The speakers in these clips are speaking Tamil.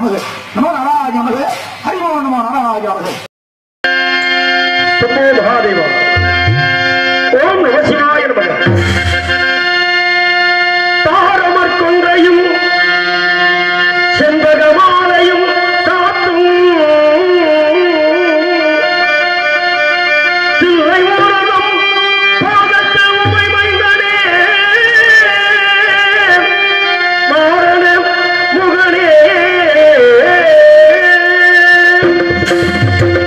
நமது நம நாராஜ நமது ஹரிமோ நம நாராஜ நமது சுமோ மகாதேவா ஓம் நம சிவாய நமக தாரமர் கொன்றையும் செண்பகமாலையும் காத்தும் தில்லை ஊரகம் பாதத்து உமை மைந்தனே மாறன முகனே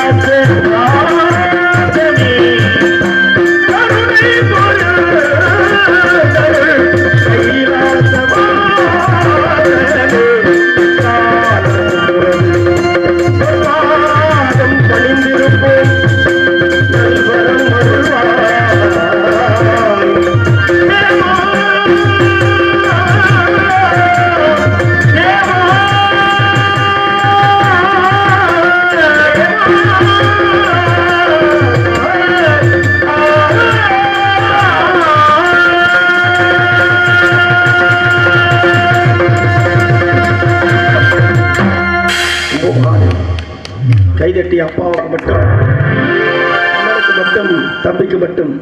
கைதட்டி அப்பாவுக்கு மட்டும் அண்ணனுக்கு மட்டும் தம்பிக்கு மட்டும்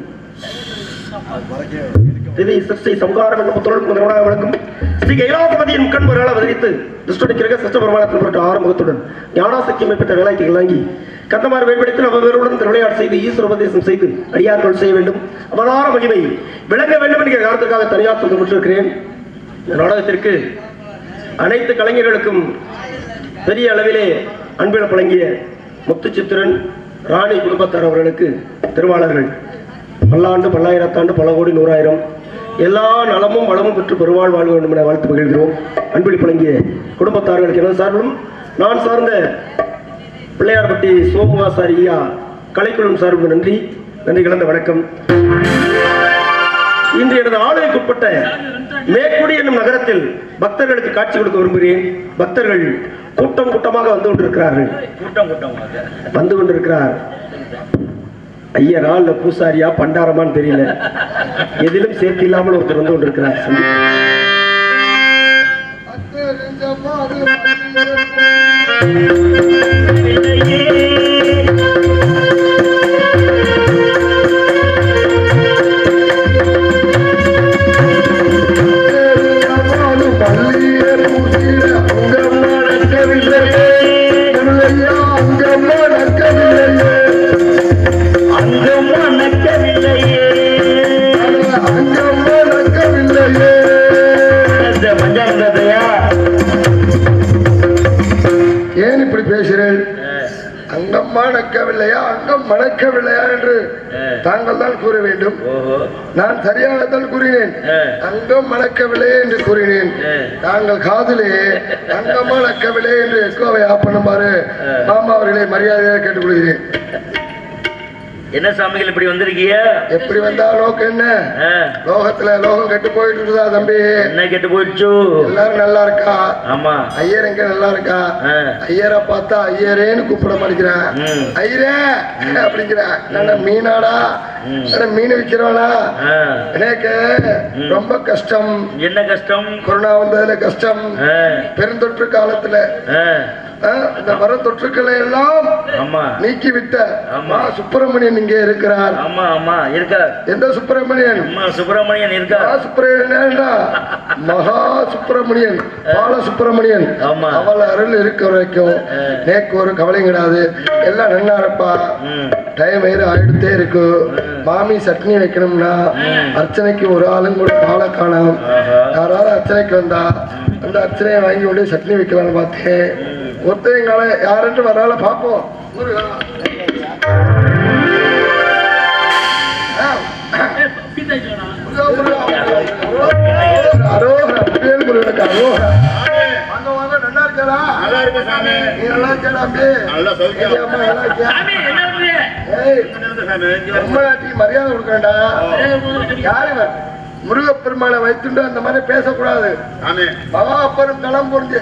திதி சிருஷ்டி சம்காரம் என்னும் தொழில் முதலாக வழங்கும் ஸ்ரீ கைலாசபதியின் கண்பொருளால் அவதரித்து துஷ்டடி கிரக சிஷ்ட பெருமானத்தில் பெற்ற ஆறுமுகத்துடன் ஞானாசக்தியை பெற்ற வேலைக்கு இறங்கி கந்தமார் வேட்படுத்தி அவர்களுடன் விளையாட்டு செய்து ஈஸ்வர உபதேசம் செய்து அடியார்கள் செய்ய வேண்டும் அவதார மகிமை விளங்க வேண்டும் என்கிற காரணத்திற்காக தனியார் தந்து விட்டிருக்கிறேன் இந்த நாடகத்திற்கு அனைத்து கலைஞர்களுக்கும் பெரிய அளவிலே அன்பில் வழங்கிய முத்துச்சித்திரன் ராணி குடும்பத்தார் அவர்களுக்கு திருவாளர்கள் பல்லாண்டு பல்லாயிரத்தாண்டு பல கோடி நூறாயிரம் எல்லா நலமும் வளமும் பெற்று பெருவாழ் வாழ்க வேண்டும் என வாழ்த்து மகிழ்கிறோம் அன்பில் வழங்கிய குடும்பத்தார்களுக்கு எனது சார்பிலும் நான் சார்ந்த பிள்ளையார்பட்டி சோமுவாசாரி ஐயா கலைக்குழும் சார்பு நன்றி நன்றி கலந்த வணக்கம் இன்று எனது ஆலயக்குட்பட்ட மேற்குடி என்னும் நகரத்தில் பக்தர்களுக்கு காட்சி கொடுக்க விரும்புகிறேன் பக்தர்கள் கூட்டம் கூட்டமாக வந்து கொண்டிருக்கிறார்கள் கூட்டம் கூட்டம் வந்து கொண்டிருக்கிறார் ஐயரா இல்ல பூசாரியா பண்டாரமான்னு தெரியல எதிலும் சேர்த்து இல்லாமல் ஒருத்தர் வந்து கொண்டிருக்கிறார் சந்தி. அங்கும் அணக்கவில்லையே இந்த பஞ்சாங்கத்தையா ஏன் இப்படி பேசுகிறேன் அங்கம் மணக்கவில்லையா அங்கம் மணக்கவில்லையா என்று தாங்கள் தான் கூற வேண்டும் ஓஹோ நான் சரியாகத்தான் கூறினேன் ஆ. அங்கம் மணக்கவில்லை என்று கூறினேன் ஆ. தாங்கள் காதிலே அங்கம் மணக்கவில்லை என்று எக்கோவை ஆஃப் பண்ணுமாறு மாமா அவர்களை மரியாதையாக கேட்டுக்கொள்கிறேன் என்ன சாமிகள் இப்படி வந்திருக்கீங்க எப்படி வந்தா லோகம் என்ன ஆ, லோகத்துல லோகம் கெட்டு போயிட்டு இருக்குதா தம்பி என்ன கெட்டு போயிடுச்சு எல்லாரும் நல்லா இருக்கா ஆமா ஐயர் எங்க நல்லா இருக்கா ஆ, ஐயரை பார்த்தா ஐயரேன்னு கூப்பிட மாட்டேங்கிறேன் ம். ஐயரே அப்படிங்கிறேன் என்ன மீனாடா ம். என்ன மீன் விற்கிறவனா ஆ. எனக்கு ரொம்ப கஷ்டம் என்ன கஷ்டம் கொரோனா வந்ததுல கஷ்டம் ஆ, பெருந்தொற்று காலத்துல ஆ, ஆ, இந்த வர தொற்றுக்களை எல்லாம் ஆமா நீக்கிவிட்ட ஆமா. மா சுப்பிரமணியன் இங்கே இருக்கிறார் ஆமா ஆமா இருக்கா எந்த சுப்பிரமணியன் அம்மா சுப்பிரமணியன் இருக்கா மகா சுப்பிரமணியன்டா மகா சுப்பிரமணியன் பால சுப்பிரமணியன் ஆமா. அவள் அருள் இருக்க வரைக்கும் ஆ. நேக்கு ஒரு கவலையும் கிடையாது எல்லாம் நன்னா இருப்பா ம், டைம் வேறு ஆயிடுத்தே இருக்கு மாமி சட்னி வைக்கணும்னா அர்ச்சனைக்கு ஒரு ஆளும் கூட பாலை காணோம் ஆஹா. யாராவது அர்ச்சனைக்கு வந்தா அந்த அர்ச்சனையை வாங்கி கொண்டு சட்னி வைக்கலாம்னு பார்த்தேன் ஒருத்தர் எங்கால யாருன்ட்டு வரால பார்ப்போம் முருகா. ஆ. முருகா, முருகா. அரோகரா, புயல் முருகனுக்கு அரோகரா. வாங்க, வாங்க, நல்லா இருக்காடா? நல்லா இருக்கு சாமி நீ நல்லா இருக்கியாடா, அம்பி? நல்லா சௌக்கியம். ஐயா, அம்மா, நல்லா இருக்கியா? சாமி, என்ன இருக்குது? ஏய், இருக்கு சாமி இங்க வா. பொம்மலாட்டிக்கு மரியாதை கொடுக்கண்டா யாரு இவன்? முருகப்பெருமானை வைத்துண்டு அந்த மாதிரி பேசக்கூடாது சாமி மகா அப்பரும் தளம் புரிஞ்சு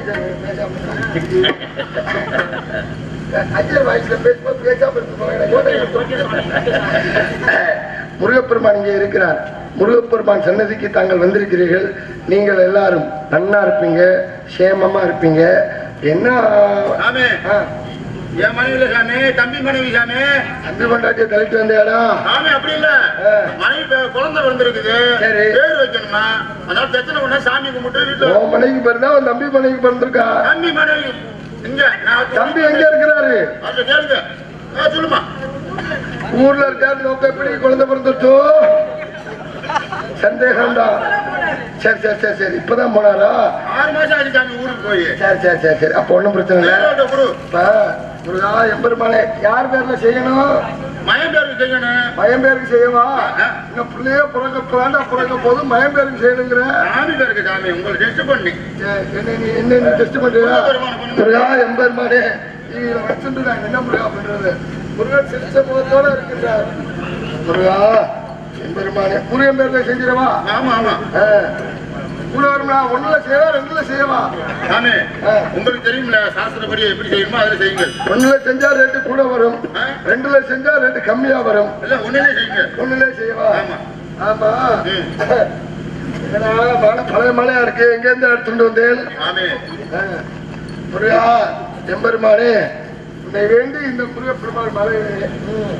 ஐயர் வாய்ஸ்ல பேசும்போது பேசாம இருக்கு போங்க. முருகப்பெருமான் இங்கே இருக்கிறார் முருகப்பெருமான் சன்னதிக்கு தாங்கள் வந்திருக்கிறீர்கள் நீங்கள் எல்லாரும் நன்னா இருப்பீங்க சேமமா இருப்பீங்க என்ன சாமி ஆ, என் மனைவி இல்ல சாமி தம்பி மனைவி சாமி அன்பு கொண்டாட்டிய தள்ளிட்டு வந்தியாடா சாமி அப்படி இல்ல ஆ. மனைவி பே- குழந்தை வந்திருக்குது சரி. பேர் வைக்கணுமா அதனால பிரச்சனை ஒண்ணு சாமி கும்பிட்டு வீட்டுல உன் மனைவிக்கு பிறந்தா உன் தம்பி மனைவிக்கு பிறந்திருக்கா தம்பி மனைவி இங்க நான் தம்பி எங்க இருக்கிறாரு அதை கேளுங்க ஆ, சொல்லுமா ஊர்ல இருக்காரு நோக்க எப்படி குழந்தை பிறந்துச்சோ சந்தேகம்தான் சரி சரி சரி சரி இப்பதான் போனாரா ஆறு மாசம் ஆச்சு சாமி ஊருக்கு போய் சரி சரி சரி சரி அப்போ ஒண்ணும் பிரச்சனை இல்லை நேரோட்ட கொடு இப்ப முருகா எம்பெருமானே யார் பேர்ல செய்யணும் மயம் பேருக்கு செய்யணும் மயம் பேருக்கு செய்யவா இன்னும் பிள்ளைய பிறக்க வேண்டாம் பிறக்க போது மயம் பேருக்கு செய்யணுங்கிற சாமி பேருக்கு சாமி உங்களை டெஸ்ட் பண்ணி ஏ, என்ன நீ என்ன டெஸ்ட் பண்றியா முருகா எம்பெருமானே நீ இதை வச்சுட்டு நான் என்ன முருகா பண்றது முருகன் சிரிச்ச முகத்தோட இருக்கின்றார் முருகா எம்பெருமானே முருகன் பேர்ல செஞ்சிடவா ஆமா ஆமா கூட வரும்னா ஒண்ணுல செய்யவா ரெண்டுல செய்யவா சாமி ஆ. உங்களுக்கு தெரியும்ல சாஸ்திரப்படி எப்படி செய்யணுமோ அதுல செய்யுங்க ஒண்ணுல செஞ்சா ரேட்டு கூட வரும் ஆ. ரெண்டுல செஞ்சா ரேட்டு கம்மியா வரும் இல்ல ஒண்ணுலே செய்யுங்க ஒண்ணுலே செய்யவா ஆமா. ஆமா ம். என்னடா, மழை பழைய மழையா இருக்கு எங்க இருந்து எடுத்துட்டு வந்தேன் சாமி ஆ. முருகா எம்பெருமானே உன்னை வேண்டி இந்த முருக பெருமாள் மலை ம்.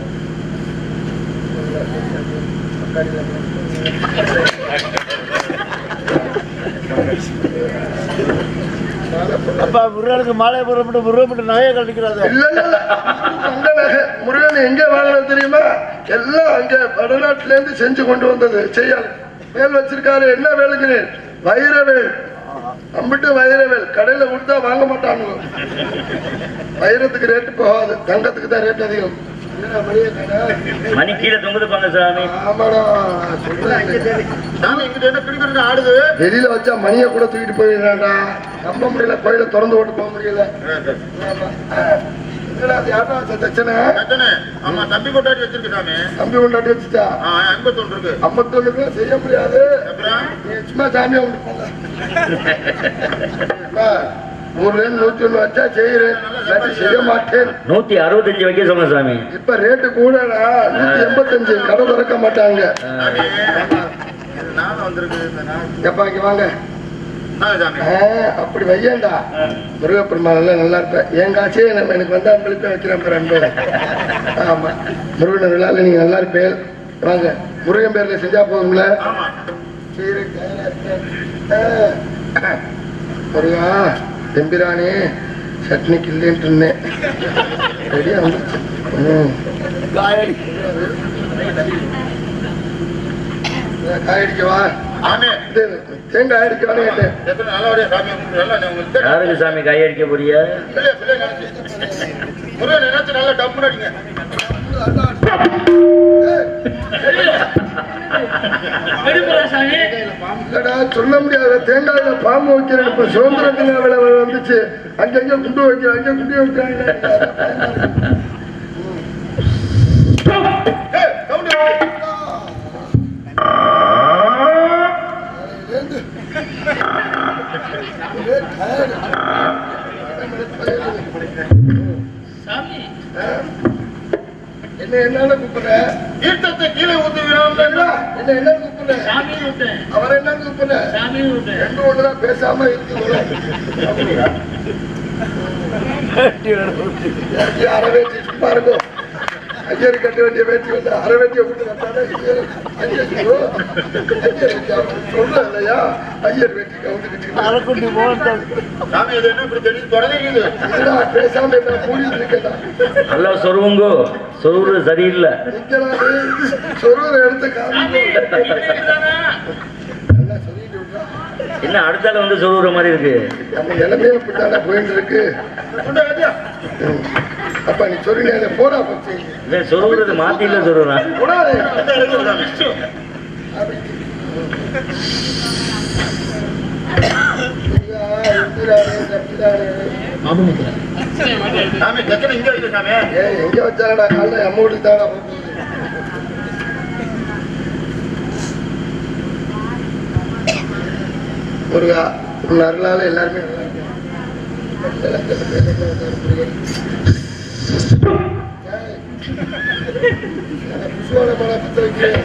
அப்பா முருகனுக்கு மாலை புறப்பட்டு முருகப்பட்டு நகையை கட்டிக்கிறாங்க இல்ல இல்ல இல்ல தங்க நகை முருகன் எங்க வாங்கினது தெரியுமா எல்லாம் அங்க வடநாட்டுல இருந்து செஞ்சு கொண்டு வந்தது செய்யால் மேல் வச்சிருக்காரு என்ன வேலுங்கிறேன் வைரவேல் அம்பிட்டு வைரவேல் கடையில கொடுத்தா வாங்க மாட்டானுங்க வைரத்துக்கு ரேட்டு போகாது தங்கத்துக்கு தான் ரேட் அதிகம் என்னடா மணியை காணா? மணி கீழே தொங்குதுப்பாங்க சாமி ஆமாடா சொல்றேன் சாமி இங்கிட்ட என்ன கிடுக்கிறது ஆடுது வெளியில வச்சா மணியை கூட தூக்கிட்டு போயிடுறான்டா நம்ப முடியல கோயில திறந்து போட்டு போக முடியல ஆமா. என்னடா அது யாரா வச்ச தச்சனை எத்தனை ஆமா தம்பி கொண்டாடி வச்சிருக்கு சாமி தம்பி கொண்டாட்டி வச்சுட்டா ஆ, ஐம்பத்தொன்னு இருக்கு ஐம்பத்தொன்னுக்கு செய்ய முடியாது அப்புறம் நீ சும்மா சாமியா கொண்டு போங்க அப்பா, நூறு நூத்தி ஒண்ணு வச்சா செய்யறேன் இல்லாட்டி செய்ய மாட்டேன் நூத்தி அறுபத்தஞ்சு வைக்க சொல்லுங்க சாமி இப்ப ரேட்டு கூடடா நூத்தி எண்பத்தஞ்சு கடை திறக்க மாட்டாங்க சாமி இது நானும் வந்திருக்கு இந்த நாள் எப்பா இங்க வாங்க ஆ, சாமி ஆ, அப்படி வையேண்டா முருகப்பெருமாள் நல்லா இருப்பேன் என் காசே நம்ம எனக்கு வந்தா அன்பளிப்பே வைக்கிறேன் பாரு அன்பு ஆமா முருகன் விழால நீங்க நல்லா இருப்பேன் வாங்க முருகன் பேர்ல செஞ்சா போதும்ல ஆமா சரி, தயாரா இருக்கேன். ஆ. முருகா தெம்பிரானே சட்னிக்கு இல்லைன்ட்டு இருந்தேன் ரெடியா வந்துருச்சு ம். காய் அடிக்கவா சாமி இது தேங்காய் அடிக்கவான்னு கேட்டேன் எத்தனை நல்லபடியா சாமி உங்களுக்கு நல்லா நான் உங்களுக்கு தெரியும். யாருக்கு சாமி கை அடிக்க போறிய பிள்ளை பிள்ளை நினைச்சு முருகன் நினைச்சு நல்லா டப்பு அடிங்க இல்லடா சொல்ல முடியாது தேங்காயில பாம்பு வைக்கிறேன் இப்ப சுதந்திர தின விலை வந்துச்சு அங்கங்க குண்டு வைக்கிறேன் அங்க குண்டு வைக்கிறாங்க ஏய், கவுண்டர் வாங்க. என்ன என்னன்னு கூப்பிடுற தீர்த்தத்தை கீழே ஊத்துகிறோம் என்ன என்ன என்னன்னு கூப்பிடுற அவரை என்னன்னு கூப்பிடுற ரெண்டு ஒண்ணுதான் பேசாம இருக்கு அரை வேட்டி சும்மா இருக்கும் ஐயர் கட்ட வேண்டிய வேட்டி வந்து அரை வேட்டியை விட்டு கட்டாலே ஐயர் ஐயோ ஐயர் சொல்ல இல்லையா ஐயர் வேட்டி கவுந்துக்கிட்டு அரைக்குண்டி மோகன் சாமி அது என்ன இப்படி தெரிஞ்சு தொடங்குது என்னடா பேசாம என்ன மூடிட்டு இருக்கேன் நல்லா சொருவுங்கோ சொருவுறது சரியில்லை எங்கடா நீ சொருவரை எடுத்து காமிக்கோ நல்லா சொல்லிட்டு விட்றா. என்ன அடுத்தால வந்து சொருவுற மாதிரி இருக்கு நம்ம நிலைமையே இப்படித்தானே போயிட்டு இருக்கு கொண்டு வாத்தியா. ம். அப்ப நீ சொல்லி அதை போடா பச்சு இல்ல சொருவுறது மாத்தி இல்ல சொருவுறான் போடாதே இந்த இருக்குது சாமி. ஐயா, எந்திரானே, தப்பிரானே. சாமி தக்கனை இங்க வைக்க சாமி ஏய், எங்க வச்சாலடா காலைல அம்மா வீட்டுக்கு தானடா போகுது முருகா உன் அருளால எல்லாருமே நல்லா இருக்காங்க. ஏய், புஷ்வான மலை பத்த வைக்கிறேன்.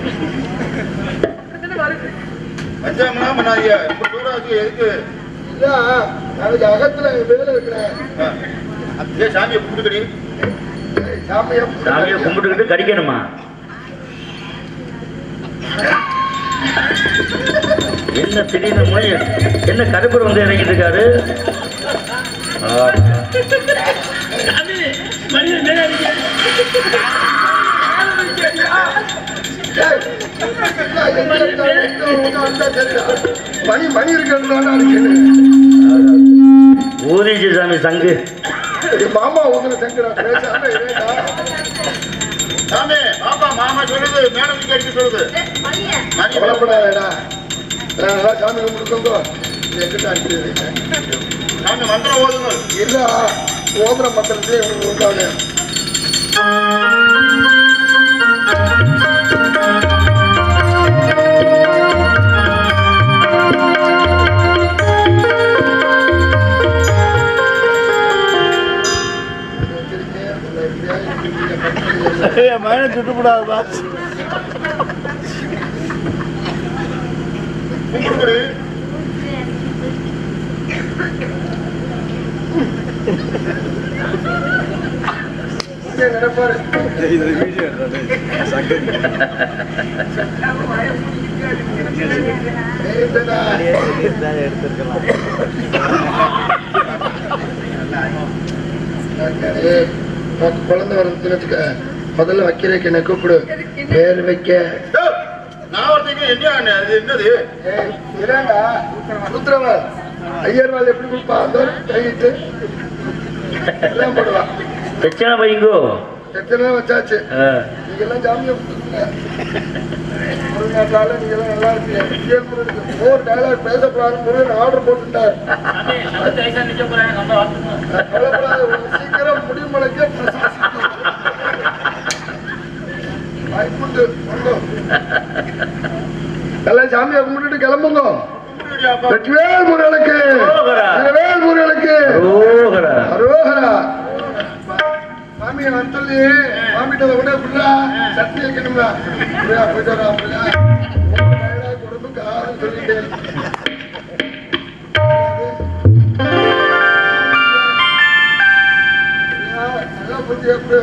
பஞ்சாமனா மனாதியா இப்ப தூரம் இருக்கு எதுக்கு இல்ல, நாளைக்கு அகத்துல வேலை இருக்கிறேன் ஆ. ஏ சாமியை கும்பிட்டுக்கடி ஏய், சாமியா சாமியை கும்பிட்டுக்கிட்டு கடிக்கணுமா என்ன திடீர்னு மொழி என்ன கருப்பர் வந்து இறங்கிட்டு இருக்காரு ஆ. ஏய், மணி மணி இருக்கிறதுனால ஊதிச்சு சாமி சங்கு மாமா ஊதுல சங்கரா பேசாம இருடா. சாமி பாப்பா மாமா சொல்லுது மேடத்துக்கு அடிக்க சொல்லுது மணி கவலைப்படாதடா நான் நல்லா சாமி கும்பிட்டுக்கோங்க எங்கிட்ட அடிக்கிறது சாமி மந்திரம் ஓதுங்க இல்ல ஓதுற மந்திரத்தையே உங்களுக்கு உண்டாங்க என் மகனை சுட்டுப்படாதுப்பா கும்பிடுங்கடி இங்கே நினைப்பாரு ஏய்டா. ஏய், உனக்கு குழந்தை வருதுன்னு வச்சுக்க முதல்ல வைக்கிறதுக்கு என்ன கூப்பிடு பேர் வைக்க டேய், நான் ஒருத்தங்க என்ன அது என்னது ஏய், இதாண்டா ருத்ரவன் ஐயர்வாள் எப்படி கொடுப்பா அந்த கையிட்டு எல்லாம் போடுவா பிரச்சனை பையங்கோ எத்தனை வச்சாச்சு ஆ. நீங்க எல்லாம் ஜாமியம் கொடுத்துருங்க முருகனாட்டால நீங்க எல்லாம் நல்லா இருக்கீங்க விஜய் முருகனுக்கு ஒரு டயலாக் பேசப்படாது முருகன் ஆர்டர் போட்டுட்டார் கவலைப்படாத, உனக்கு சீக்கிரம் முடிமலைக்க வாய்ப்புண்டு வாங்க. எல்லாம் சாமியை கும்பிட்டுட்டு கிளம்புங்க கும்பிடுங்கடி அப்பா வெற்றிவேல் முருகனுக்கு அரோகரா. வீரவேல் முருகனுக்கு ரோகரா அரோகரா மாமியை வர சொல்லி மாமிட்ட உடனே புள்ளா சட்னி வைக்கணும்ல புள்ளா போயிட்டு வரா புள்ளா கொடுப்பு காரம் சொல்லிட்டு நல்லா புத்தி எப்படி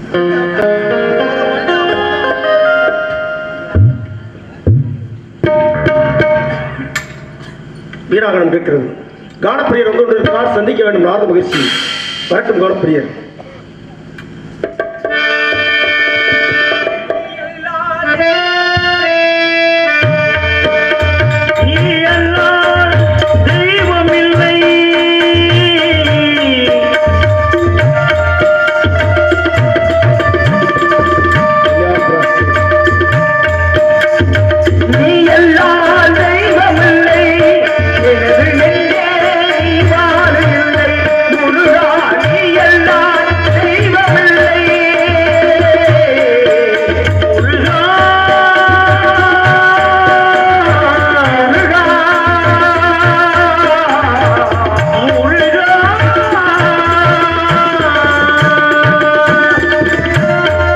வீராகணம் கேட்கிறது கானப்பிரியர் வந்து கொண்டிருக்கிறார் சந்திக்க வேண்டும் நாரத மகிழ்ச்சி வரட்டும் கானப்பிரியர் நீ அல்லால் தெய்வமில்லை நீ அல்லால் தெய்வமில்லை எனது நெஞ்சே நீ வாழவில்லை முருகா நீ அல்லால் தெய்வமில்லை முருகா முருகா முருகா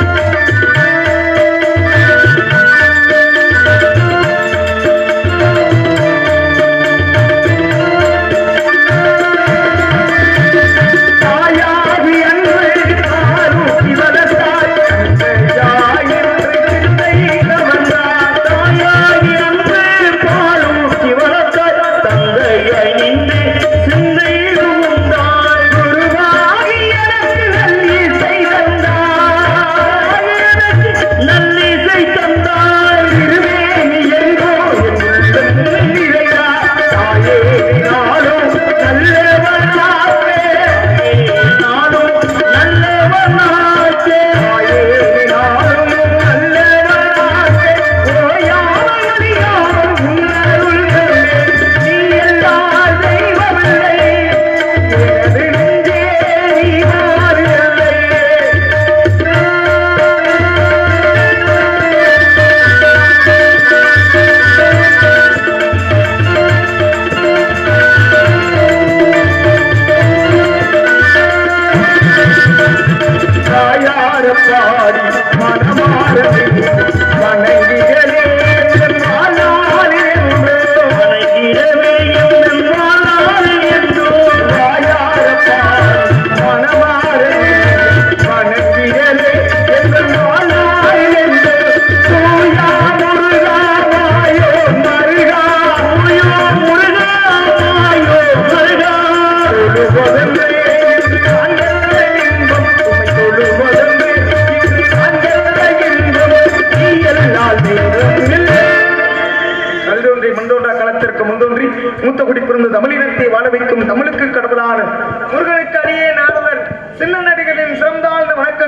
தாயாகி அன்பு தாரூட்டி வளர்த்தாய் தந்தையாயிருந்து சிந்தையில வந்தாய் தாயாகி அன்பு பாலூட்டி வளர்த்தாய் தந்தையை நின்று சிந்தையில் வந்தாய் குருவாகி எனக்கு நல்லிசை தந்தாய் எனக்கு நல்லிசை தந்தாய் இருவேணி எங்கோ என் உள்ளம் நிறைந்தாய் தாயே நாளும் நல்லவனாவே நாளும் நல்லவனாச்சே தாயே நாளும் நல்லவனாச்சே ஓயாமலியாம் உன்னருள்களே நீ எல்லார் தெய்வமில்லை எனது நெஞ்சே நீ மாறவில்லை தாயார பாடி மனமார வணங்கிகளே வாழாலே வணங்கிடவே எங்கள் வாழாலே என்றோ தாயார பாடி மனமார வணங்கிகளே எங்கள் வாழாலே என்றோ தூயா முருகா மாயோ மருகா முயோ முருகா மாயோ மருகா தொழுவதென்றே அங்கத்தை இன்பம் உம்மை தொழுவதென்றே இங்கு அங்கத்தை இன்பம் நீ எல்லால் தெய்வம்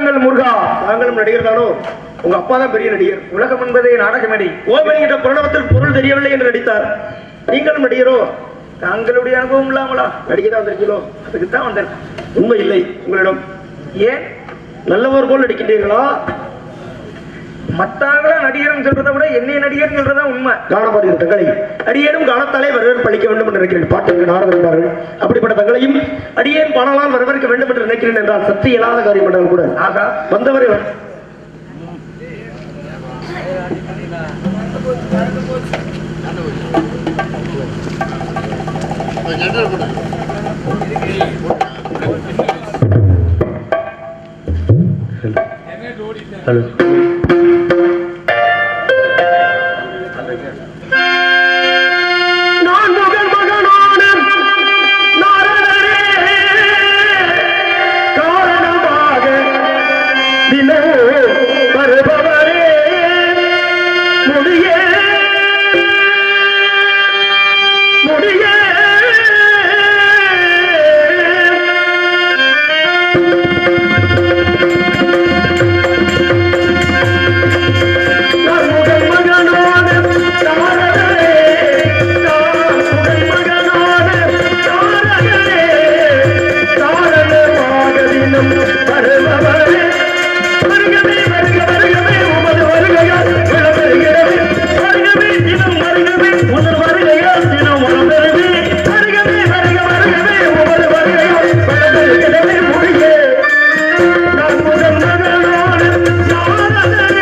சொல்லுங்கள் முருகா தாங்களும் நடிகர் தானோ உங்க அப்பா தான் பெரிய நடிகர் உலகம் என்பதே நாடகமேடை ஓம் என்கிற பிரணவத்தில் பொருள் தெரியவில்லை என்று நடித்தார் நீங்களும் நடிகரோ தங்களுடைய அனுபவம் இல்லாமலா நடிகை தான் வந்திருக்கீங்களோ அதுக்கு தான் வந்தேன் உண்மை இல்லை உங்களிடம் ஏன் நல்லவர் போல் நடிக்கின்றீர்களா மத்தாங்களா நடிகர்னு சொல்றதை விட என்னைய நடிகர்னு சொல்றதா உண்மை காணப்படுகிற தங்களை அடியேனும் காலத்தாலே வரவேற்பு அளிக்க வேண்டும் என்று நினைக்கிறேன் பாட்டு நாரதர்கள் அப்படிப்பட்ட தங்களையும் அடியேன் பணலால் வரவேற்க வேண்டும் என்று நினைக்கிறேன் என்றால் சக்தி இயலாத காரியம் என்றால் கூட ஆகா வந்தவரை ஹலோ நான் முகன் மகனான நாரணரே காரணமாக தினம் வருபவரே முடியே முடியே நான் முகன் மகனான நாரணரே நான் முகன் மகனான நாரணரே காரணமாக தினம் வருபவரே வருகவே வருக வருகவே உமது வருகையால் விளம்பெறுகிறது வருகவே தினம் வருகவே உமது வருகையால் தினம் வளர்ந்தருவே வருகவே வருக வருகவே உமது வருகையால் விளம்பெறுகிறது முடியே நான் முதன் மகனான நாரதரே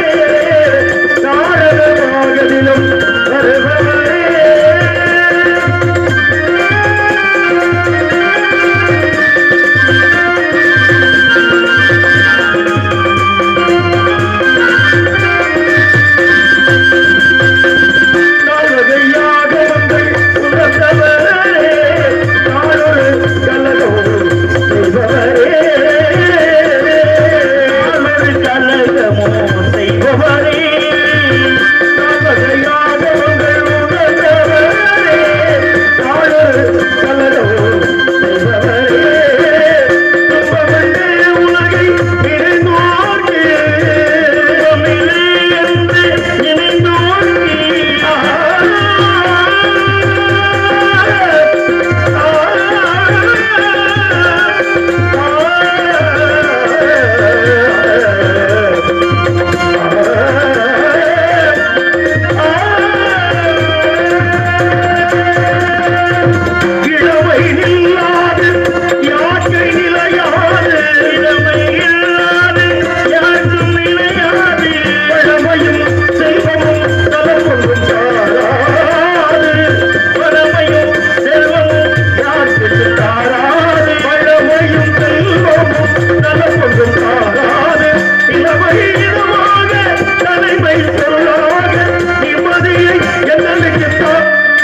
நாரதமாக தினம் வருபவரே நால்வகையாக உங்கள் உணர்ந்தவரே, நாளொரு கலகமும் செய்பவரே. நாளொரு கலகமும் செய்பவரே. நால்வகையாக உங்கள் உணர்ந்தவரே, நாளொரு கலகமும் செய்பவரே. துன்பமன்றே உலகை நிறைந்தோர்க்கு, துன்பமில்லை என்று நினைந்தோர்க்கு, இளமை நில்லாது யாக்கை நிலையாது இளமை இல்லாது யாருக்கும் நிலையாது பழமையும் செல்வமும் தலமொன்றும் தாராது பழமையும் செல்வமும் யாருக்கு தாராது பழமையும் செல்வமும் தலமொன்றும் தாராது இளமை இளமாக தலைமை சொல்லாக நிம்மதியை என்னலுக்கு தான்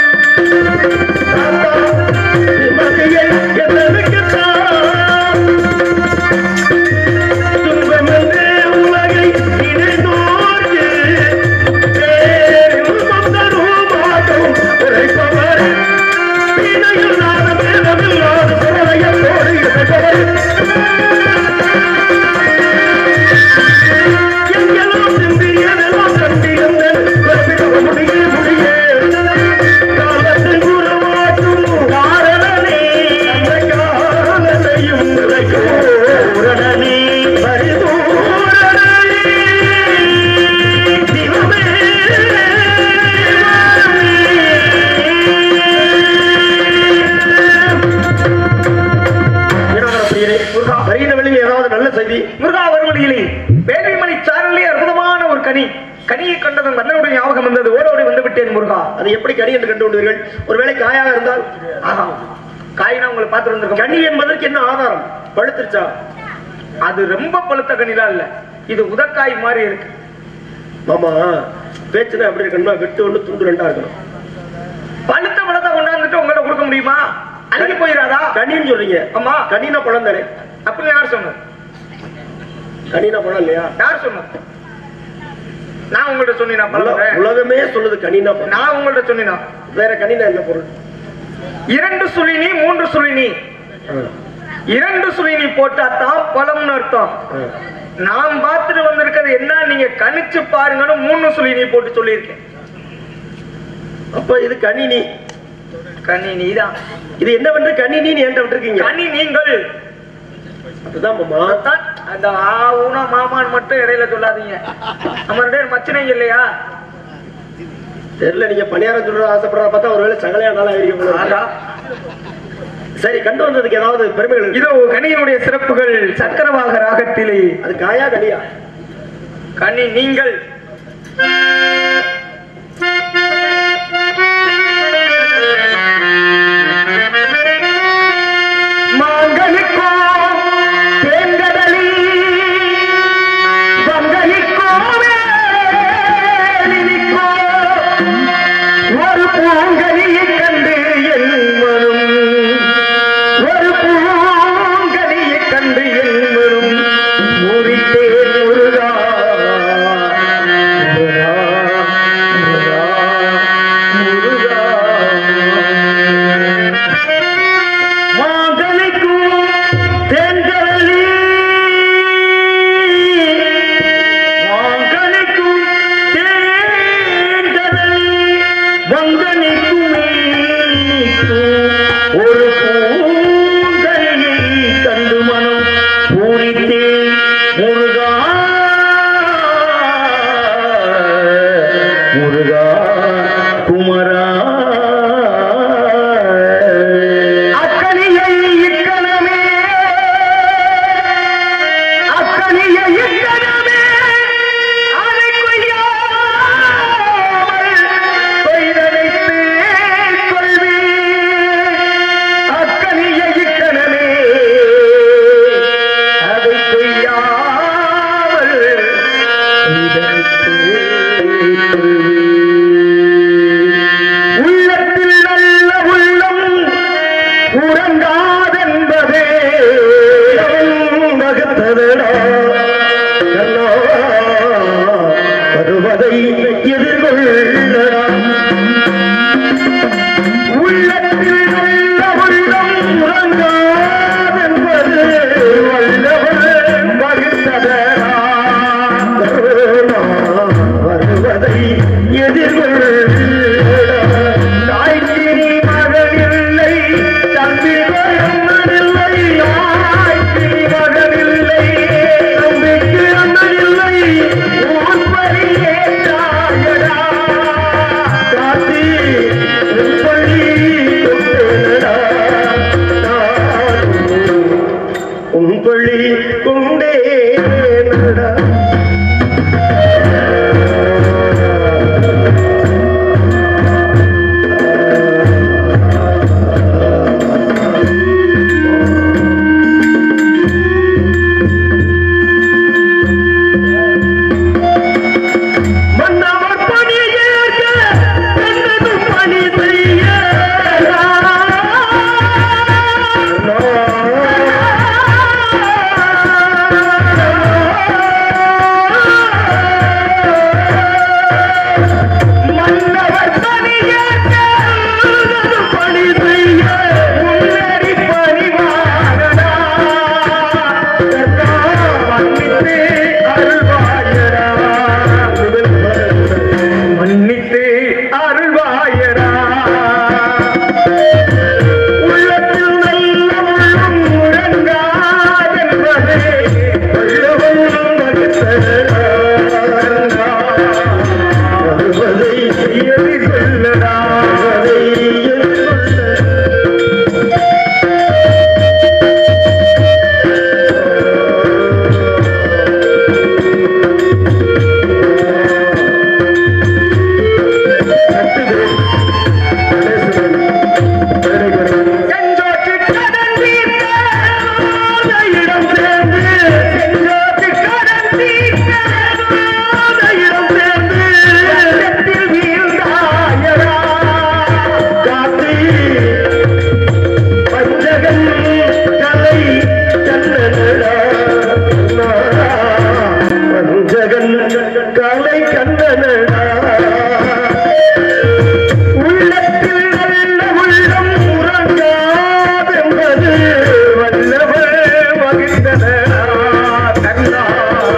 நிம்மதியை என்னலுக்கு தான் துன்பமென்றே உலகை இணைந்தோர்க்கு பேரின்பம் தருமாகும் உரைப்பவர். இணையில்லாத பேதமில்லாத சுடலையத்தோடு இசைப்பவர். எங்கெல்லாம் சிந்தியதெல்லாம் கண்டிருந்தேன் குறிப்பிட முடியே முடியே காலத்தில் உருவாக்கும் காரணனே அந்த காலத்தையும் உரைக்கூரணனே பரிபூரணனே சிவமே வருகிற வெளியே ஏதாவது நல்ல செய்தி முருகா வருவடியிலே வேள்விமணி சாரலே அற்புதமான ஒரு கனி கனியை கண்டதும் மன்னனுடைய ஞாபகம் வந்தது ஓடோடி வந்து விட்டேன் முருகா அது எப்படி கனி என்று கண்டு கொண்டீர்கள் ஒருவேளை காயாக இருந்தால் ஆஹா காயினா உங்களை பார்த்து வந்திருக்கோம் கனி என்பதற்கு என்ன ஆதாரம் பழுத்துருச்சா அது ரொம்ப பழுத்த கனிலாம் இல்ல இது உதக்காய் மாதிரி இருக்கு மாமா பேச்சுனா எப்படி இருக்கணும்னா வெட்டு ஒண்ணு துண்டு ரெண்டா இருக்கணும் பழுத்த பழத்தை கொண்டாந்துட்டு உங்கள்ட்ட கொடுக்க முடியுமா அழுகி போயிடாதா கனின்னு சொல்றீங்க ஆமா கனினா பழம் தானே அப்படின்னு யார் சொன்னது கனினா பழம் இல்லையா யார் சொன்னது நான் உங்கள்ட்ட சொன்னீனா உல- பழம் உலகமே சொல்லுது கனினா பழம் நான் உங்கள்ட்ட சொன்னீனா வேற கனினா என்ன பொருள் இரண்டு சுழினி மூன்று சுழினி ஆ, இரண்டு சுழினி போட்டா தான் பழம்னு அர்த்தம் ஆ. நான் பார்த்துட்டு வந்திருக்கிறது என்ன நீங்க கணிச்சு பாருங்கன்னு மூணு சொல்லி நீ போட்டு சொல்லியிருக்கேன் அப்ப இது கணினி கனி நீதான் இது என்ன பண்ற கணினி என்கிட்ட விட்டுருக்கீங்க கனி நீங்கள் அதுதான் மாமா அதான் அந்த ஆ ஊனா மாமான்னு மட்டும் இடையில சொல்லாதீங்க நம்ம ரெண்டு பேரும் மச்சினைங்க இல்லையா தெரியல நீங்க பணியாரம் சொல்ற ஆசைப்படுறத பார்த்தா ஒருவேளை சகலையா நாளா ஆகா. சரி கண்டு வந்ததுக்கு ஏதாவது பெருமைகள் இருக்கு? இதோ கனியினுடைய சிறப்புகள் சக்கரவாக ராகத்திலே அது காயா கனியா கனி நீங்கள் மாங்கனிக்கோ தேங்கடலி வங்கனிக்கோ வேலினிக்கோ ஒரு பூங்கனியை கண்டு என் மனம் ஒரு பூங்கனியை கண்டு என் மனம் முறித்தேன் முருகா முருகா முருகா முருகா மாங்கனிக்கும் தேன்கடலி மாங்கனிக்கும் தேன்கடலி வங்கனிக்கும் நீக்கும் ஒரு பூங்கனியை கண்டு மனம் பூரித்தே முருகா முருகா குமரா அக்கனியை இக்கணமே அக்கனியை இக்கணமே அதை கொய்யாமல் கொய்தனைத்து கொள்வி அக்கனியை இக்கணமே அதை கொய்யாமல் கொய்தனைத்து கொள்வி உள்ளத்தில் நல்ல உள்ளம் உறங்காதென்பதே வகுத்ததடா கண்ணா, வருவதை எதிர்கொள்ளடா உள்ளத்தில் நல்ல உள்ளம் உறங்காதென்பது வல்லவன் வகுத்ததடா கருணா, வருவதை எதிர்கொள்ளடா தாய்க்கு நீ மகனில்லை தம்பிக்கு அண்ணனில்லை தாய்க்கு நீ மகனில்லை தம்பிக்கு அண்ணனில்லை உன் பணியே தாயடா காத்தி உன் பணி கொண்டேனடா நானும் உன் பள்ளி கொண்டேனடா மன்னவர் பணி ஏற்க பெண்ணது பணி செய்ய மன்னவர் பணி ஏற்க பெண்ணது பணி செய்ய முன்னேறி பணிவானடா மன்னித்து அருள்வாயடா மன்னித்து அருள்வாயடா உள்ளத்தில் நல்ல உள்ளம் முழங்காதென்பதே வல்லவன் வகுத்தடா. வருவதை எதிர்கொள்ளடா. வருவதை எதிர்கொள்ள செஞ்சோற்று கடன் தீர்த்த இடம் சேர்ந்து செஞ்சோற்று கடன் தீர்த்த இடம் சேர்ந்து வெள்ளத்தில் வீழ்ந்தாயடா காத்தி பஞ்சகன் கலை கண்ணனடா பஞ்சகன் கலை கண்ணனடா உள்ளத்தில் நல்ல உள்ளம் உறங்காதென்பது வல்லவர் வகித்தன தன்னா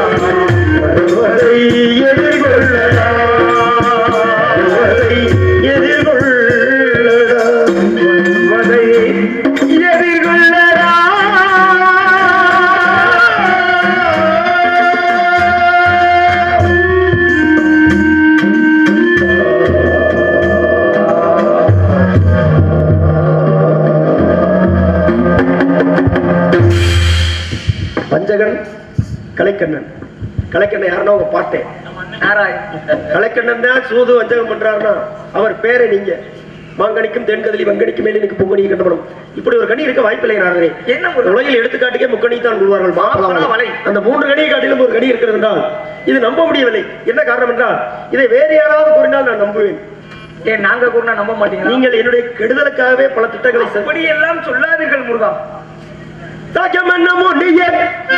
வஞ்சகன் கலைக்கண்ணன் கலைக்கண்ணன் யாருன்னா உங்க பாட்டேன் நாராயண் கலைக்கண்ணன் தான் சூது வஞ்சகம் பண்றாருன்னா அவர் பேரை நீங்க மாங்கனிக்கும் தென்கதலி வங்கனிக்கும் மேலே நீங்க பொங்கனி கண்டப்படும் இப்படி ஒரு கனி இருக்க வாய்ப்பில்லை நாரதே என்ன ஒரு- உலகில் எடுத்துக்காட்டுக்கே முக்கணி தான் கொள்வார்கள் மாப்பழ மாப்பழ வலை வலை. அந்த மூன்று கனியை காட்டிலும் ஒரு கனி இருக்கிறது என்றால் இது நம்ப முடியவில்லை என்ன காரணம் என்றால் இதை வேறு யாராவது கூறினால் நான் நம்புவேன் ஏன் நாங்க கூட நம்ப மாட்டீங்களா நீங்கள் என்னுடைய கெடுதலுக்காகவே பல திட்டங்களை செ- அப்படி எல்லாம் சொல்லாதீர்கள் முருகா தாக்கம் என்ன முடியே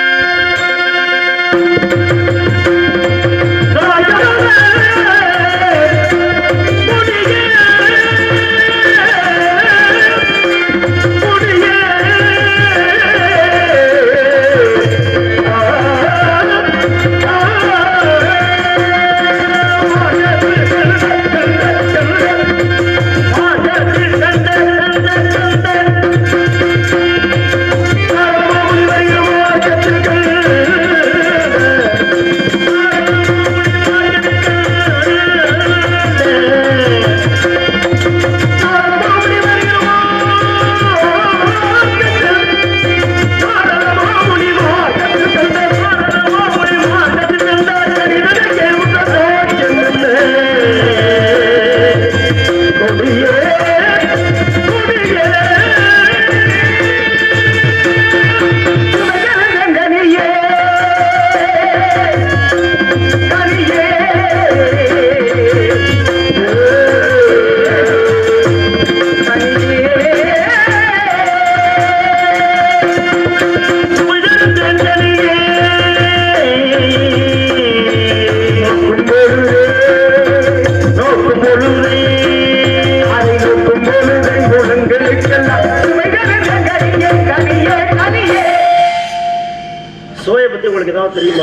சோயை பத்தி உங்களுக்கு ஏதாவது தெரியுமா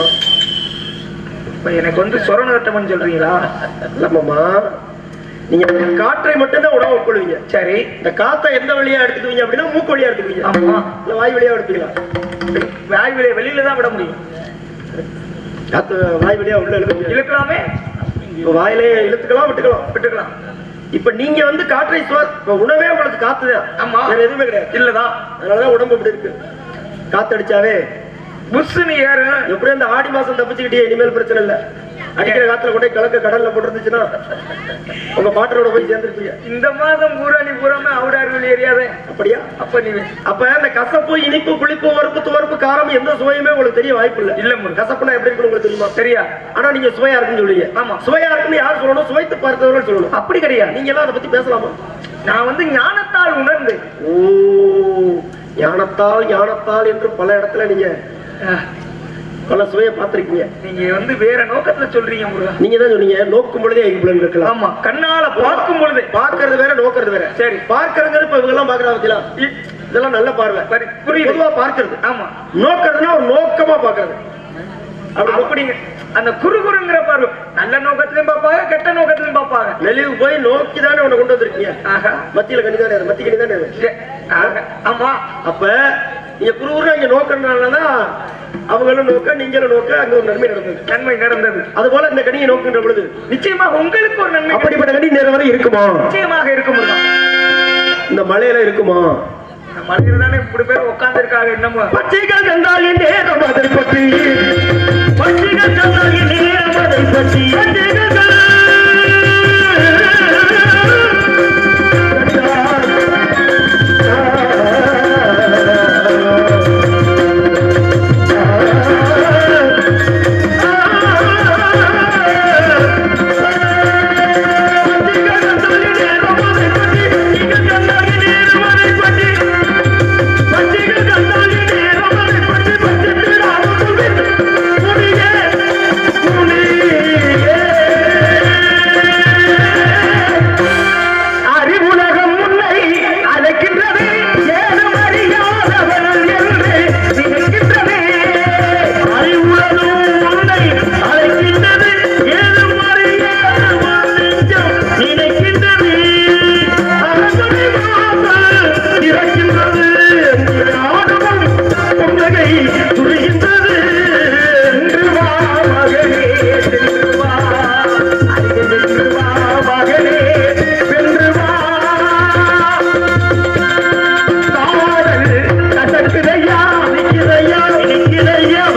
இப்ப எனக்கு வந்து சொரண கட்டமன் சொல்றீங்களா இல்லம்மாமா நீங்க காற்றை மட்டும்தான் உணவு உட்கொள்வீங்க சரி இந்த காத்தை எந்த வழியா எடுத்துக்குவீங்க அப்படின்னா மூக்கு வழியா எடுத்துக்குவீங்க ஆமா இல்ல வாய் வழியா எடுப்பீங்களா வாய் வெளியே வெளியில தான் விட முடியும் காத்து வாய் வழியா உள்ள இழுக்க இழுக்கலாமே இப்ப வாயிலே இழுத்துக்கலாம் விட்டுக்கலாம் விட்டுக்கலாம் இப்ப நீங்க வந்து காற்றை சுவா- இப்ப உணவே உங்களுக்கு காத்துதான் ஆமா. வேற எதுவுமே கிடையாது இல்லதான் அதனாலதான் உடம்பு இப்படி இருக்கு காத்தடிச்சாவே புஷ்ஷுன்னு ஏறும் எப்படியும் இந்த ஆடி மாசம் தப்பிச்சுக்கிட்டே இனிமேல் பிரச்சனை இல்ல அடிக்கிற காத்துல கொண்டு போய் கலக்க கடல்ல போட்டுருந்துச்சுன்னா உங்க பாட்டரோட போய் சேர்ந்துருப்பீங்க இந்த மாதம் பூரா நீ பூராம அவுடார்கள் ஏரியாவே அப்படியா அப்ப நீ அப்ப இந்த கசப்பு இனிப்பு புளிப்பு உரப்பு துவர்ப்பு காரம் எந்த சுவையுமே உங்களுக்கு தெரிய வாய்ப்பு இல்ல இல்ல முருகா. கசப்புனா எப்படி இருக்குன்னு உங்களுக்கு தெரியுமா சரியா ஆனா நீங்க சுவையா இருக்குன்னு சொல்லுவீங்க ஆமா. சுவையா இருக்குன்னு யார் சொல்லணும் சுவைத்து பார்த்தவர்கள் சொல்லணும் அப்படி கிடையாது நீங்க எல்லாம் அதை பத்தி பேசலாமா நான் வந்து ஞானத்தால் உணர்ந்து ஓ ஞானத்தால் ஞானத்தால் என்று பல இடத்துல நீங்க அஹ், பல சுவையை பார்த்திருக்கீங்க நீங்க வந்து வேற நோக்கத்துல சொல்றீங்க முருகா நீங்க தான் சொன்னீங்க நோக்கும் பொழுதே ஐம்புலன் இருக்கலாம் ஆமா கண்ணால பார்க்கும் பொழுது பார்க்கறது வேற நோக்கிறது வேற சரி. பார்க்கறதுங்கிறது இப்ப இவங்க எல்லாம் பாக்குறாங்க பாத்தீங்களா? இதெல்லாம் நல்ல பார்வை சரி, புரியுது. பொதுவா பார்க்கறது ஆமா நோக்கிறதுனா ஒரு நோக்கமா பாக்குறது அப்படி அப்படிங்க அந்த குறுகுறுங்கிற பார்வை நல்ல நோக்கத்திலும் பார்ப்பாங்க கெட்ட நோக்கத்திலும் பார்ப்பாங்க நெளிவு போய் நோக்கி தானே உன்னை கொண்டு வந்திருக்கீங்க ஆஹா மத்தியில கனி தானே அது, மத்தி கனி தானே அது. சே, ஆஹா. ஆமா அப்ப நீங்க குருகுரு இங்க நோக்கறதுனாலதான் அவங்களும் நோக்க நீங்களும் நோக்க அங்க ஒரு நன்மை நடந்தது நன்மை நடந்தது அது போல இந்த கனியை நோக்குகின்ற பொழுது நிச்சயமாக உங்களுக்கு ஒரு நன்மை அப்படிப்பட்ட கனி நேரம் வரை இருக்குமா நிச்சயமாக இருக்கும் முருகா இந்த மலையில இருக்குமா இந்த மலையில தானே இப்படி பேர் உட்கார்ந்து இருக்காங்க என்னமோ பச்சைகள் கண்டால் என் நேரம் அதை பற்றி பச்சைகள் கண்டால் என் நேரம் அதை பற்றி பச்சைகள் அறிவுலகம் உன்னை அழைக்கின்றது ஏதும் அறியாதவள் என்று நினைக்கின்றது அறிவுலகம் உன்னை அழைக்கின்றது ஏதும் அறியாதவள் நெஞ்சம் நினைக்கின்றது அரசனை வாசல் திறக்கின்றது ஞானமும் புன்னகை துரிகின்றது என்று வா மகனே சென்று வா அருகில் வா மகனே வென்று வா காதல் கசக்குதையா நிற்கிறையா நிற்கிறையா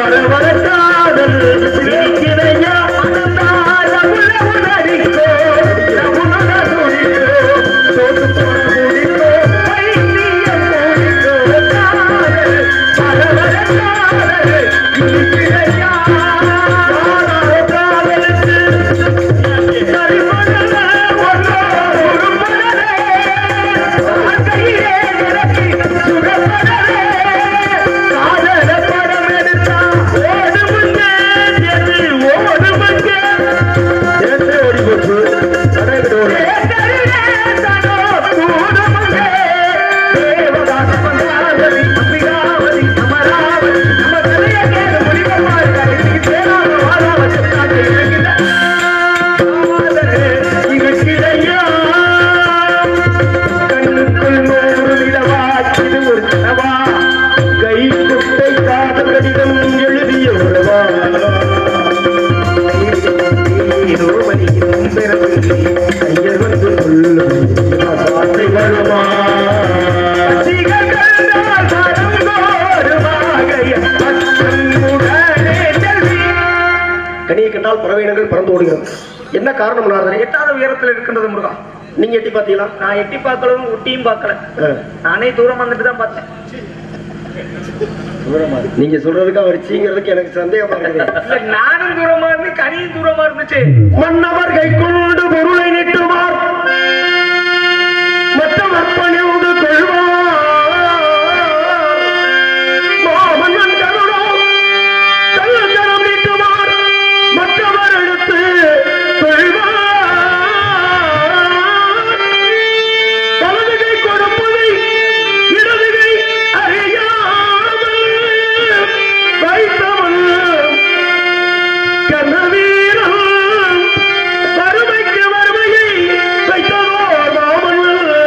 கண்ணுக்குள் நூறு நிலவாக்கிது ஒரு கனவா கை குட்டை காதல் கடிதம் எழுதிய உறவா கையர் வந்து சொல்லும் வார்த்தை வருமா கனியை கண்டால் பறவையினங்கள் பறந்து ஓடுகிறது என்ன காரணம் நாரதரே எட்டாவது உயரத்துல இருக்கின்றது முருகா நீங்க எட்டி பாத்தீங்களா நான் எட்டி பார்க்கலாம் ஒட்டியும் பார்க்கல ஆ. நானே தூரம் வந்துட்டு தான் பார்த்தேன் நீங்க சொல்றதுக்கு அவர் சீங்கிறதுக்கு எனக்கு சந்தேகமா இருக்குது இல்ல நானும் தூரமா இருந்து கனியும் தூரமா இருந்துச்சு மன்னவர் கை கொண்டு பொருளை நீட்டுவார் மற்றவர் பணிந்து கொள்வார் மாமன்னன் கருணோ தள்ளக்கரம் நீட்டுவார் மற்றவர் எடுத்து கொள்வார் வலது கை கொடுப்பதை இடது கை அறியாமல் வைத்தவன் கண்ணவீரம் வறுமைக்கு வறுமையை வைத்ததோ மாமன்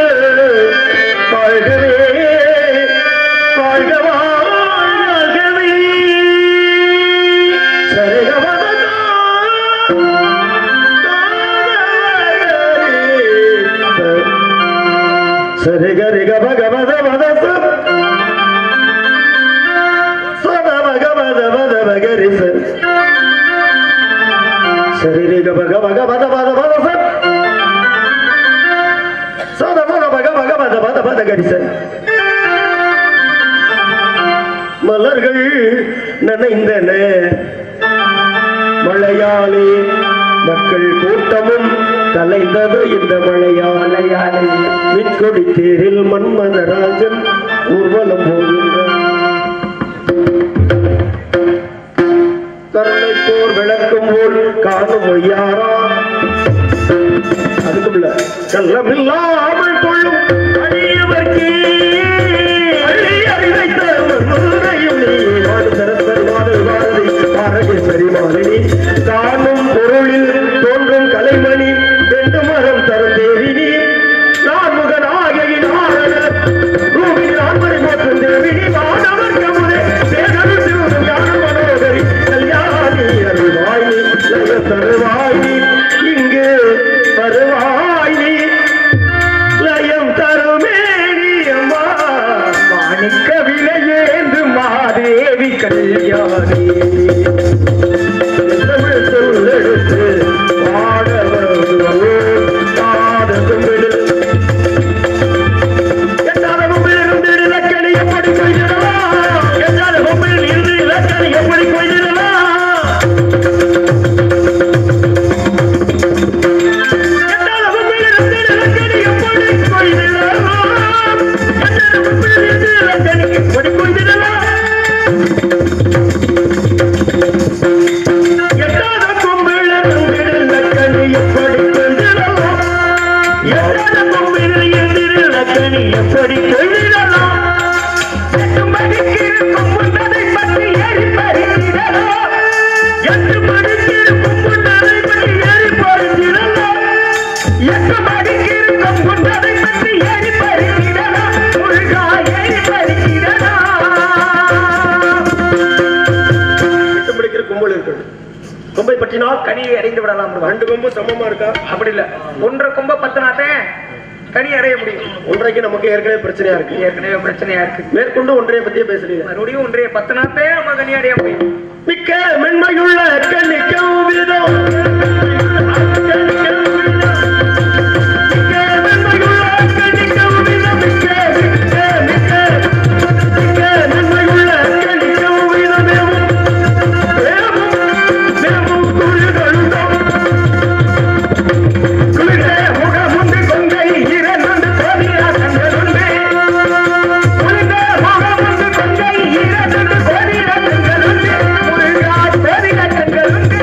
வாழ்கவே வாழ்க வாழ்கவே சரிகமதா சரிகரி கப கபத மதச சத மக மத மத மகரி சரி சரி கப கப கபத மத மத சத மத மக மக மத மத மத கரி சரி மலர்கள் நனைந்தன மழையாலே மக்கள் கூட்டமும் கலைந்தது இந்த மழையாலையாலே மின்கொடி தேரில் மன்மதராஜன் ஊர்வலம் போகின்றார் கருணை போர் விளக்கும் போல் காணும் ஒய்யாரா அதுக்கும் இல்ல கள்ளமில்லாமல் கொள்ளும் அடியவர்க்கு அள்ளி அறிவைத்த முன்னுரையும் நீ வாடு சரஸ்வரி வாடு வாரதி பாரகேஸ்வரி மாலினி காணும் பொருளில் தோன்றும் கலைமணி ரெண்டு மரம் தரும் தேவினி நான் முகனாகி நாரணர் ரூபி நான்மறை மற்றும் தேவினி மாணவர் கமுதே வேதரு சிவனும் யாரு மனோகரி கல்யாணி அருள்வாய் நீ லய தருவாய் நீ இங்கு வருவாய் நீ லயம் தருமேனி அம்மா மாணிக்க விலையேந்து மாதேவி கல்யாணி தமிழ் சொல்லெடுத்து பாடவர்களோ பாட கும்பிடு எட்டாவது கும்பில் இருந்து இலக்கணி எப்படி கொய்திடலாம் எட்டாவது கும்பில் இருந்து இலக்கணி எப்படி கொய்திடலாம் எட்டாவது கும்பில் இருந்து இலக்கணி எப்படி கொய்திடலாம் எட்டாவது கும்பில் இருந்து இலக்கணி எப்படி கொய்திடலாம் எட்டாத கொம்பில் இலக்கணி எப்படி கொய்திடலாம் எட்டாத கொம்பில் இலக்கணி எப்படி கொய்திடலாம் எட்டு மணிக்கு இருக்கும் முன்னதை பற்றி ஏறி பறித்திடலாம் எட்டு மணிக்கு இருக்கும் முன்னதை பற்றி ஏறி பறித்திடலாம் எட்டு மணிக்கு இருக்கும் முன்னதை பற்றி ஏறி பறித்திடலாம் முருகா ஏறி பறித்திடலாம் எட்டு மணிக்கு கும்பல் இருக்குது கொம்பை பற்றினால் கனியை அடைந்து விடலாம் முருகா. ரெண்டு கொம்பும் சமமா இருக்கா அப்படி இல்ல ஒன்றரை கொம்ப பத்தினாத்தே கனி அடைய முடியும் ஒன்றைக்கு நமக்கு ஏற்கனவே பிரச்சனையா இருக்கு ஏற்கனவே பிரச்சனையா இருக்கு மேற்கொண்டு ஒன்றைய பத்தியே பேசுறீங்க மறுபடியும் ஒன்றைய பத்தினாத்தே நம்ம கனி அடைய முடியும் மிக்க மென்மையுள்ள கண்ணிக்கும் விதம் மிக்க மென்மையுள்ள கண்ணிக்கும் விதம். மிக்க, மிக்க, மிக்க, மிக்க மென்மையுள்ள கண்ணிக்கும் விதம். வேவும், வேவும் குளிர்களும் குளிரே முகமுண்டு கொங்கை இரண்டு தோணியா கண்களுண்டு குளிரே முகமுண்டு கொங்கை இரண்டு தோணியா கண்களுண்டு முருகா தோணியா கண்களுண்டு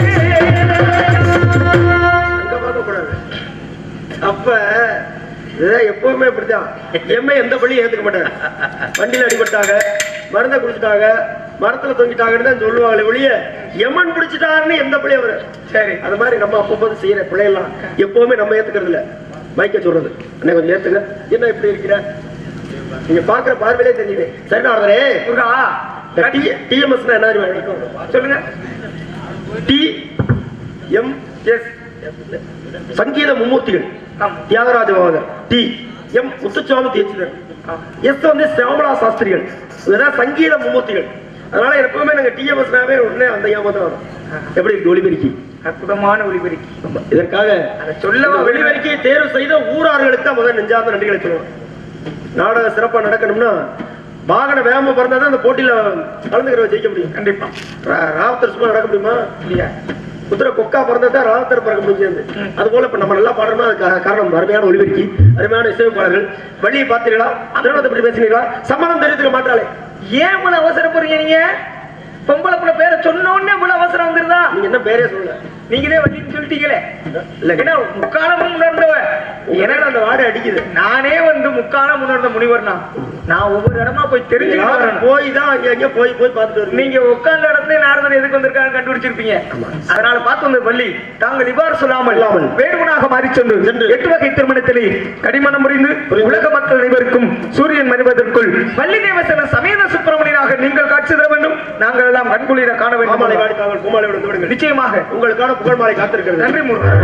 அங்க பார்க்கக்கூடாது. அப்ப இதுதான் எப்பவுமே இப்படிதான் எம்மை எந்த பள்ளியும் ஏத்துக்க மாட்டாங்க வண்டியில அடிபட்டாங்க மருந்தை குடிச்சிட்டாங்க மரத்துல தொங்கிட்டாங்கன்னு தான் சொல்லுவாங்களே ஒழிய எமன் பிடிச்சிட்டாருன்னு எந்த பிள்ளைய வரும் சரி அது மாதிரி நம்ம அப்பப்போது செய்யற பிள்ளையெல்லாம் எப்பவுமே நம்ம ஏத்துக்கிறது இல்ல மைக்க சொல்றது அண்ணே கொஞ்சம் ஏத்துங்க என்ன இப்படி இருக்கிற நீங்க பாக்குற பார்வையிலே தெரியுது சரி நாரதரே முருகா டிஎம்எஸ் என்ன அறிவு சொல்லுங்க டி எம் எஸ் சங்கீத மும்மூர்த்திகள் ஆமா. Thyagaraja Bhagavathar T M Muthuswami Dikshitar yes வந்து சியாமலா சாஸ்திரிகள் இதெல்லாம் சங்கீத மும்மூர்த்திகள் அதனால எப்பவுமே நாங்க டிஎம்எஸ்னாவே உடனே அந்த ஞாபகம் வரும் எப்படி இருக்கு ஒளிபெருக்கி அற்புதமான ஒளிபெருக்கி ஆமா. இதற்காக அதை சொல்லவா இந்த ஒளிபெருக்கியை தேர்வு செய்த ஊரார்களுக்கு தான் முதல் நெஞ்சார்ந்த நன்றிகளை சொல்லுவோம் நாடகம் சிறப்பா நடக்கணும்னா வாகன வேகமா பிறந்தா தான் அந்த போட்டியில கலந்துக்கிறவங்க ஜெயிக்க முடியும் கண்டிப்பா ரா- ராவத்தர் சும்மா நடக்க முடியுமா இல்லையா குதிரை கொக்கா பிறந்தா தான் ராவத்தர் பிறக்க முடியாது அது போல இப்ப நம்ம நல்லா பாடுறோம்னா அதுக்கு கா- காரணம் அருமையான ஒளிபெருக்கி அருமையான இசையமைப்பாளர்கள் வழியை பார்த்தீர்களா திருமணத்தை பற்றி பேசினீங்களா சம்மதம் தெரிவித்துக்க மாட்டாளே ஏன் இவ்வளவு அவசரப்படுறீங்க நீங்க பொம்பளை புள்ள பேரை சொன்ன உடனே இவ்வளவு அவசரம் வந்துருதா நீங்க என்ன பேரே சொல்லல நீங்களே வண்டின்னு சொல்லிட்டீங்களே இல்ல. ஏன்னா முக்காலமும் உணர்ந்தவ எனக்கு எனக்கு அந்த வாடை அடிக்குது நானே வந்து முக்காலம் உணர்ந்த முனிவர்னா நான் ஒவ்வொரு இடமா போய் தெரிஞ்சுக்கிட்டு யாரும் வரணும். போய் தான் அங்க அங்க போய் போய் பார்த்துட்டு வருவீங்க நீங்க உட்கார்ந்த இடத்துல நாரதன் எதுக்கு வந்திருக்காங்க கண்டுபிடிச்சிருப்பீங்க அதனால பார்த்து வந்த பள்ளி தாங்கள் இவ்வாறு சொல்லாமல் இல்லாமல். வேடுவனாக மாறி சென்று சென்று. எட்டு வகை திருமணத்திலே கடிமணம் புரிந்து புரிந்து. உலக மக்கள் அனைவருக்கும் சூரியன் மறைவதற்குள் பள்ளி தேவசன சமேத சுப்பிரமணியனாக நீங்கள் காட்சி தர வேண்டும் நாங்கள் எல்லாம் கண்குளிர காண பூமாலை வேண்டும் வாடி தாங்கள் பூமாலை விடுத்து விடுங்கள் நிச்சயமாக உங்களுக்கான புகழ் மாலை காத்திருக்கிறது நன்றி முருகன்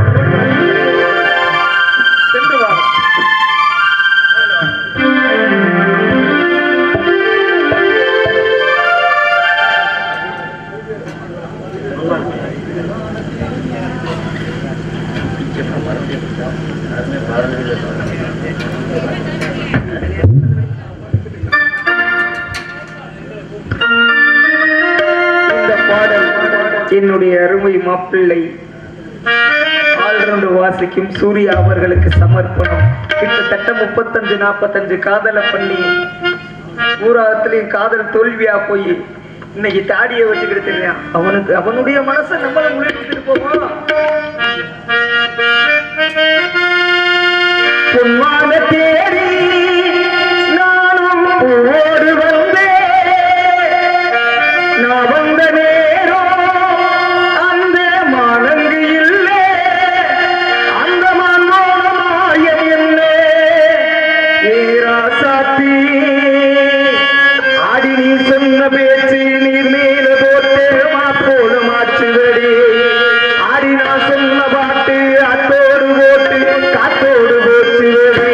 சென்று வா இந்த பாடல் என்னுடைய அருமை மாப்பிள்ளை ஆல்ரவுண்டு வாசிக்கும் சூர்யா அவர்களுக்கு சமர்ப்பணம் கிட்டத்தட்ட முப்பத்தஞ்சு நாற்பத்தஞ்சு காதலை பண்ணி ஊராகத்திலையும் காதல் தோல்வியா போய் இன்னைக்கு தாடிய வச்சுக்கிட்டு தெரியான் அவனுக்கு அவனுடைய மனசை நம்மள முழுக்கிட்டு போவோம் பொன்மான தேடி நானும் ஓடி வந்தேன் நான் வந்த நேரம் அந்த மானங்கு இல்லை அந்த மண்ணோட மாயம் என்ன ஏராசாத்தி ஆடி நீ சொன்ன பேச்சு நீர் மேல போட்டு மாப்போடு மாற்றுவடி ஆடி நான் சொன்ன பாட்டு அத்தோடு போட்டு காத்தோடு போச்சுவடி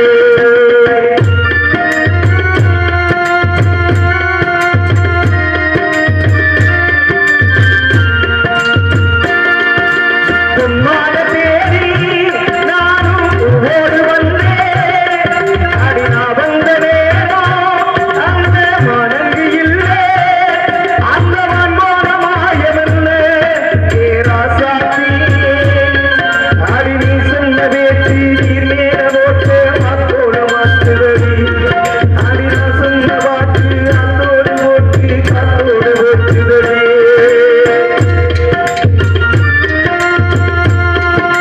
பொன்னாட தேடி நானும் ஓடி வந்தேன் அடி நான் வந்த நேரம் அந்த மனங்கு இல்லை அந்த மண்மோட மாயமல்ல ஏராசாத்தி அடி நீ சொன்ன பேச்சு நீர் மேல போட்டு மாத்தோட மாத்துவடி அடி நான் சொன்ன பாட்டு அந்தோடு போட்டு காத்தோடு போட்டுதடி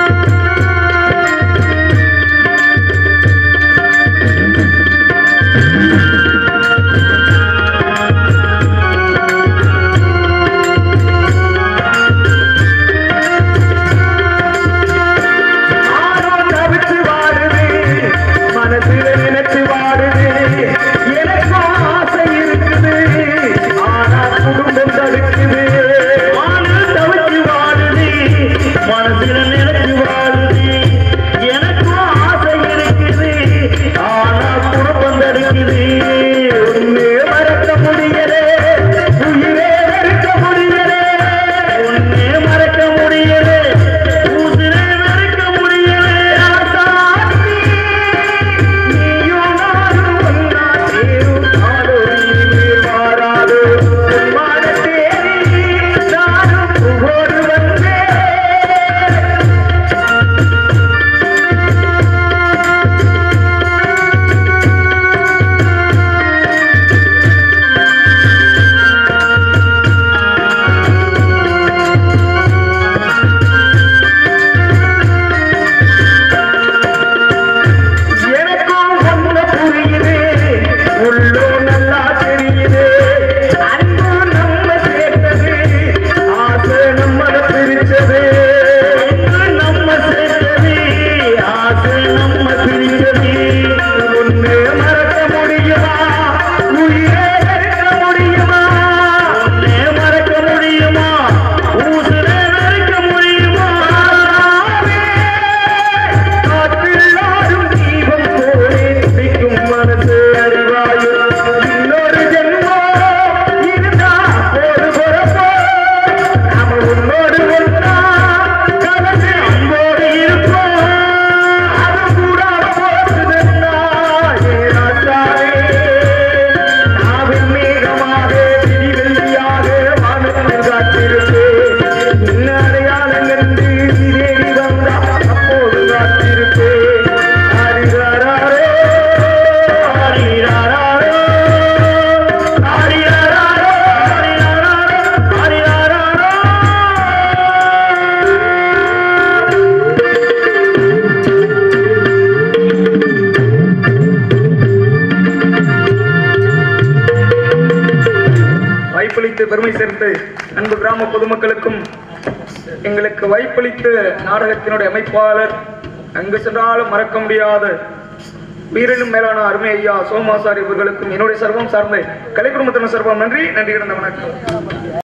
பெருமை சேர்த்து அன்பு கிராம பொதுமக்களுக்கும் எங்களுக்கு வாய்ப்பளித்து நாடகத்தினுடைய அமைப்பாளர் அங்கு சென்றாலும் மறக்க முடியாத உயிரினும் மேலான அருமை ஐயா சோமாசாரி இவர்களுக்கும் என்னுடைய சர்வம் சார்ந்த கலை குடும்பத்தினர் சர்வம் நன்றி நன்றி கிடந்த வணக்கம்